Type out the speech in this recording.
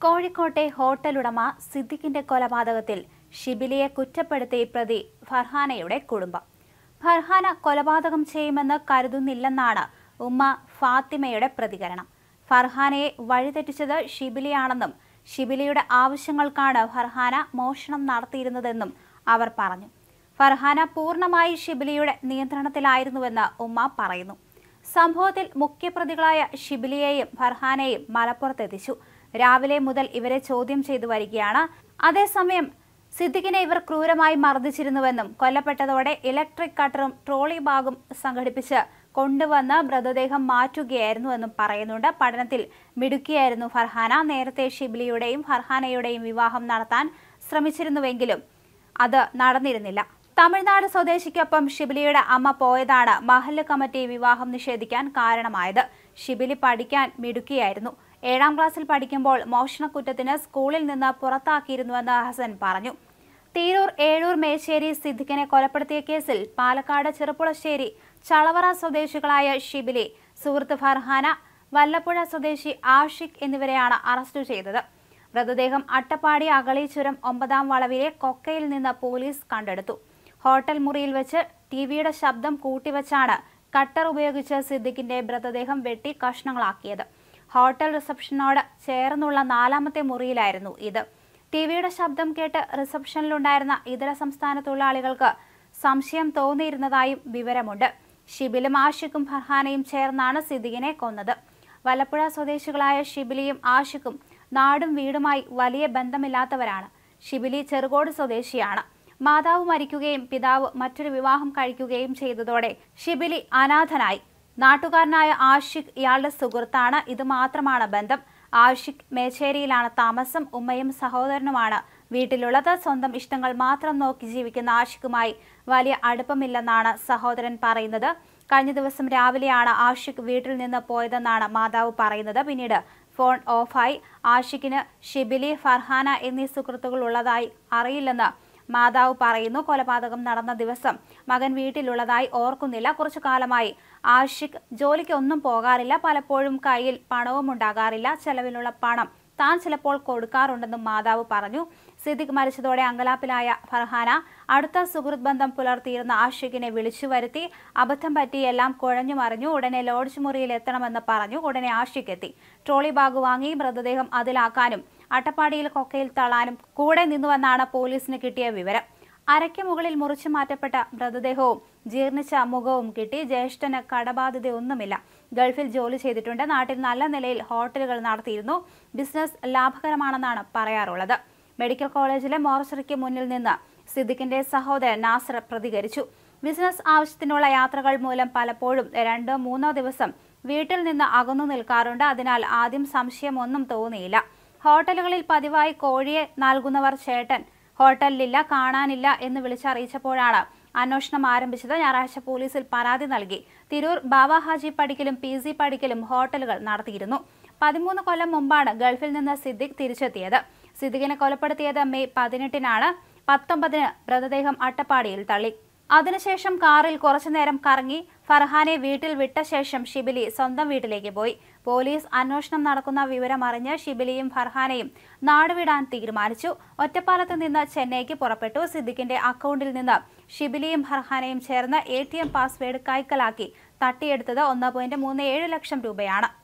കോഴിക്കോട്ടെ ഹോട്ടലുടമ സിദ്ദിഖിന്റെ കൊലപാതകത്തിൽ ഷിബിലിയെ കുറ്റപ്പെടുത്തി പ്രതി ഫർഹാനയുടെ കുടുംബം ഫർഹാന കൊലപാതകം ചെയ്യുമെന്ന് കരുതുന്നില്ലെന്നാണ് ഉമ്മ ഫാത്തിമയുടെ പ്രതികരണം ഫർഹാനയെ വഴിതെറ്റിച്ചത് ഷിബിലിയാണെന്നും ഷിബിലിയുടെ ആവശ്യങ്ങൾക്കാണ് ഫർഹാന മോഷണം നടത്തിയിരുന്നതെന്നും അവർ പറഞ്ഞു ഫർഹാന പൂർണ്ണമായി ഷിബിലിയുടെ നിയന്ത്രണത്തിലായിരുന്നുവെന്ന് ഉമ്മ പറയുന്നു സംഭവത്തിൽ മുഖ്യപ്രതികളായ ഷിബിലിയെയും ഫർഹാനെയും മലപ്പുറത്തെത്തിച്ചു രാവിലെ മുതൽ ഇവരെ ചോദ്യം ചെയ്തു വരികയാണ് അതേസമയം സിദ്ദിഖിനെ ഇവർ ക്രൂരമായി മർദ്ദിച്ചിരുന്നുവെന്നും കൊല്ലപ്പെട്ടതോടെ ഇലക്ട്രിക് കട്ടറും ട്രോളി ബാഗും സംഘടിപ്പിച്ച് കൊണ്ടുവന്ന് മൃതദേഹം മാറ്റുകയായിരുന്നുവെന്നും പറയുന്നുണ്ട് പഠനത്തിൽ മിടുക്കിയായിരുന്നു ഫർഹാന നേരത്തെ ഷിബിലിയുടെയും ഫർഹാനയുടെയും വിവാഹം നടത്താൻ ശ്രമിച്ചിരുന്നുവെങ്കിലും അത് നടന്നിരുന്നില്ല തമിഴ്നാട് സ്വദേശിക്കൊപ്പം ഷിബിലിയുടെ അമ്മ പോയതാണ് മഹല്ല് കമ്മിറ്റി വിവാഹം നിഷേധിക്കാൻ കാരണമായത് ഷിബിലി പഠിക്കാൻ മിടുക്കിയായിരുന്നു ഏഴാം ക്ലാസ്സിൽ പഠിക്കുമ്പോൾ മോഷണക്കുറ്റത്തിന് സ്കൂളിൽ നിന്ന് പുറത്താക്കിയിരുന്നുവെന്ന് ഹസൻ പറഞ്ഞു തീരൂർ ഏഴൂർ മേശ്ശേരി സിദ്ദിഖിനെ കൊലപ്പെടുത്തിയ കേസിൽ പാലക്കാട് ചെറുപ്പുളശ്ശേരി ചളവറ സ്വദേശികളായ ഷിബിലി സുഹൃത്ത് ഫർഹാന വല്ലപ്പുഴ സ്വദേശി ആഷിഖ് എന്നിവരെയാണ് അറസ്റ്റ് ചെയ്തത് മൃതദേഹം അട്ടപ്പാടി അകളീച്ചുരം ഒമ്പതാം വളവിലെ കൊക്കയിൽ നിന്ന് പോലീസ് കണ്ടെടുത്തു ഹോട്ടൽ മുറിയിൽ വെച്ച് ടിവിയുടെ ശബ്ദം കൂട്ടിവച്ചാണ് കട്ടർ ഉപയോഗിച്ച് സിദ്ദിഖിന്റെ മൃതദേഹം വെട്ടി കഷ്ണങ്ങളാക്കിയത് ഹോട്ടൽ റിസപ്ഷനോട് ചേർന്നുള്ള നാലാമത്തെ മുറിയിലായിരുന്നു ഇത് ടിവിയുടെ ശബ്ദം കേട്ട് റിസപ്ഷനിലുണ്ടായിരുന്ന ഇതര സംസ്ഥാന തൊഴിലാളികൾക്ക് സംശയം തോന്നിയിരുന്നതായും വിവരമുണ്ട് ഷിബിലും ആഷിഖും ഫർഹാനയും ചേർന്നാണ് സിദ്ദിഖിനെ കൊന്നത് വലപ്പുഴ സ്വദേശികളായ ഷിബിലിയും ആഷിഖും നാടും വീടുമായി വലിയ ബന്ധമില്ലാത്തവരാണ് ഷിബിലി ചെറുകോട് സ്വദേശിയാണ് മാതാവ് മരിക്കുകയും പിതാവ് മറ്റൊരു വിവാഹം കഴിക്കുകയും ചെയ്തതോടെ ഷിബിലി അനാഥനായി നാട്ടുകാരനായ ആഷിഖ് ഇയാളുടെ സുഹൃത്താണ് ഇത് മാത്രമാണ് ബന്ധം ആഷിഖ് മേച്ചേരിയിലാണ് താമസം ഉമ്മയും സഹോദരനുമാണ് വീട്ടിലുള്ളത് സ്വന്തം ഇഷ്ടങ്ങൾ മാത്രം നോക്കി ജീവിക്കുന്ന ആഷിഖുമായി വലിയ അടുപ്പമില്ലെന്നാണ് സഹോദരൻ പറയുന്നത് കഴിഞ്ഞ ദിവസം രാവിലെയാണ് ആഷിഖ് വീട്ടിൽ നിന്ന് പോയതെന്നാണ് മാതാവ് പറയുന്നത് പിന്നീട് ഫോൺ ഓഫായി ആഷിഖിന് ഷിബിലി ഫർഹാന എന്നീ സുഹൃത്തുക്കൾ ഉള്ളതായി അറിയില്ലെന്ന് മാതാവ് പറയുന്നു കൊലപാതകം നടന്ന ദിവസം മകൻ വീട്ടിലുള്ളതായി ഓർക്കുന്നില്ല കുറച്ചു കാലമായി ആഷിഖ് ജോലിക്ക് ഒന്നും പോകാറില്ല പലപ്പോഴും കയ്യിൽ പണവും ഉണ്ടാകാറില്ല ചെലവിലുള്ള പണം താൻ ചിലപ്പോൾ കൊടുക്കാറുണ്ടെന്നും മാതാവ് പറഞ്ഞു സിദ്ദിഖ് മരിച്ചതോടെ അങ്കലാപ്പിലായ ഫർഹാന അടുത്ത സുഹൃത്ത് ബന്ധം പുലർത്തിയിരുന്ന ആഷിഖിനെ വിളിച്ചു വരുത്തി അബദ്ധം പറ്റി എല്ലാം കുഴഞ്ഞു മറിഞ്ഞു ഉടനെ ലോഡ്ജ് മുറിയിൽ എത്തണമെന്ന് പറഞ്ഞു ഉടനെ ആഷിഖ് എത്തി ട്രോളി ബാഗ് വാങ്ങി മൃതദേഹം അതിലാക്കാനും അട്ടപ്പാടിയിൽ കൊക്കയിൽ തള്ളാനും കൂടെ നിന്നുവെന്നാണ് പോലീസിന് കിട്ടിയ വിവരം അരയ്ക്ക് മുകളിൽ മുറിച്ചു മാറ്റപ്പെട്ട മൃതദേഹവും ജീർണിച്ച മുഖവും കിട്ടി ജ്യേഷ്ഠന് കടബാധ്യതയൊന്നുമില്ല ഗൾഫിൽ ജോലി ചെയ്തിട്ടുണ്ട് നാട്ടിൽ നല്ല നിലയിൽ ഹോട്ടലുകൾ നടത്തിയിരുന്നു ബിസിനസ് ലാഭകരമാണെന്നാണ് പറയാറുള്ളത് മെഡിക്കൽ കോളേജിലെ മോർച്ചറിക്ക് മുന്നിൽ നിന്ന് സിദ്ദിഖിന്റെ സഹോദരൻ നാസർ പ്രതികരിച്ചു ബിസിനസ് ആവശ്യത്തിനുള്ള യാത്രകൾ മൂലം പലപ്പോഴും രണ്ടോ മൂന്നോ ദിവസം വീട്ടിൽ നിന്ന് അകന്നു നിൽക്കാറുണ്ട് അതിനാൽ ആദ്യം സംശയമൊന്നും തോന്നിയില്ല ഹോട്ടലുകളിൽ പതിവായി കോഴിയെ നൽകുന്നവർ ചേട്ടൻ ഹോട്ടലിലില്ല കാണാനില്ല എന്ന് വിളിച്ചറിയിച്ചപ്പോഴാണ് അന്വേഷണം ആരംഭിച്ചത് ഞായറാഴ്ച പോലീസിൽ പരാതി നൽകി തിരൂർ ബാബ ഹാജി പടിക്കലും പി സി പടിക്കലും ഹോട്ടലുകൾ നടത്തിയിരുന്നു പതിമൂന്ന് കൊല്ലം മുമ്പാണ് ഗൾഫിൽ നിന്ന് സിദ്ദിഖ് തിരിച്ചെത്തിയത് സിദ്ദിഖിനെ കൊലപ്പെടുത്തിയത് മെയ് പതിനെട്ടിനാണ് പത്തൊമ്പതിന് മൃതദേഹം അട്ടപ്പാടിയിൽ തള്ളി അതിനുശേഷം കാറിൽ കുറച്ചുനേരം കറങ്ങി ഫർഹാനെ വീട്ടിൽ വിട്ട ശേഷം ഷിബിലി സ്വന്തം വീട്ടിലേക്ക് പോയി പോലീസ് അന്വേഷണം നടക്കുന്ന വിവരം അറിഞ്ഞ് ഷിബിലിയും ഫർഹാനയും നാടുവിടാൻ തീരുമാനിച്ചു ഒറ്റപ്പാലത്ത് നിന്ന് ചെന്നൈക്ക് പുറപ്പെട്ടു സിദ്ദിഖിന്റെ അക്കൗണ്ടിൽ നിന്ന് ഷിബിലിയും ഫർഹാനയും ചേർന്ന് എ ടി എം പാസ്വേഡ് കൈക്കലാക്കി തട്ടിയെടുത്തത് ഒന്ന് പോയിന്റ് മൂന്ന് ഏഴ് ലക്ഷം രൂപയാണ്